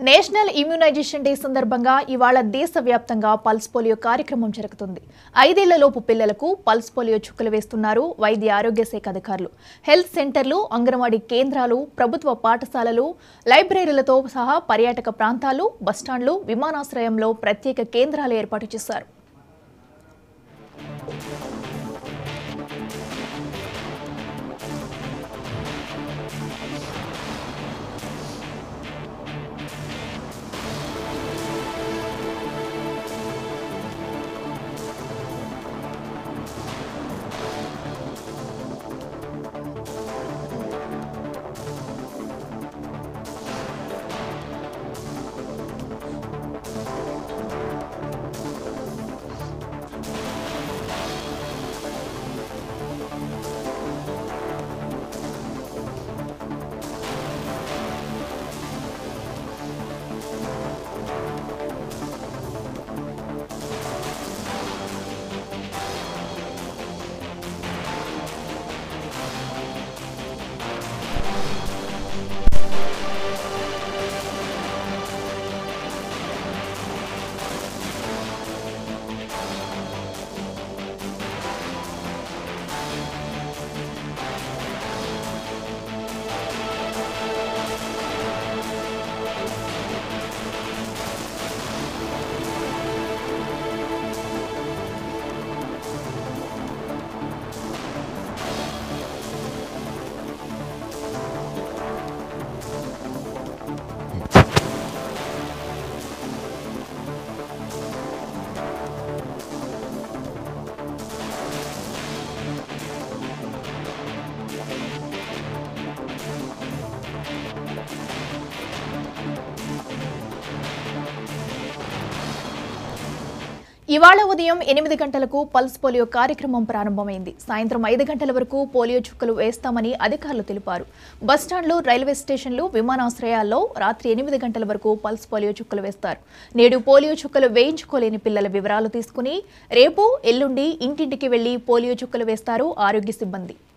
national immunisation day సందర్భంగా ఇవాళ దేశవ్యాప్తంగా పల్స్ పోలియో కార్యక్రమం జరుగుతుంది ఐదేళ్లలోపు పిల్లలకు పల్స్ పోలియో చుక్కలు వేస్తున్నారు వైద్య ఆరోగ్య శాఖ అధికారులు హెల్త్ సెంటర్లు అంగన్వాడీ కేంద్రాలు ప్రభుత్వ పాఠశాలలు లైబ్రరీలతో సహా పర్యాటక ప్రాంతాలు బస్టాండ్లు విమానాశ్రయంలో ప్రత్యేక కేంద్రాలు ఏర్పాటు చేశారు ఇవాళ ఉదయం ఎనిమిది గంటలకు పల్స్ పోలియో కార్యక్రమం ప్రారంభమైంది సాయంత్రం ఐదు గంటల వరకు పోలియో చుక్కలు వేస్తామని అధికారులు తెలిపారు బస్టాండ్లు రైల్వే స్టేషన్లు విమానాశ్రయాల్లో రాత్రి ఎనిమిది గంటల వరకు పల్స్ పోలియో చుక్కలు వేస్తారు నేడు పోలియో చుక్కలు వేయించుకోలేని పిల్లల వివరాలు తీసుకుని రేపు ఎల్లుండి ఇంటింటికి వెళ్లి పోలియో చుక్కలు వేస్తారు ఆరోగ్య సిబ్బంది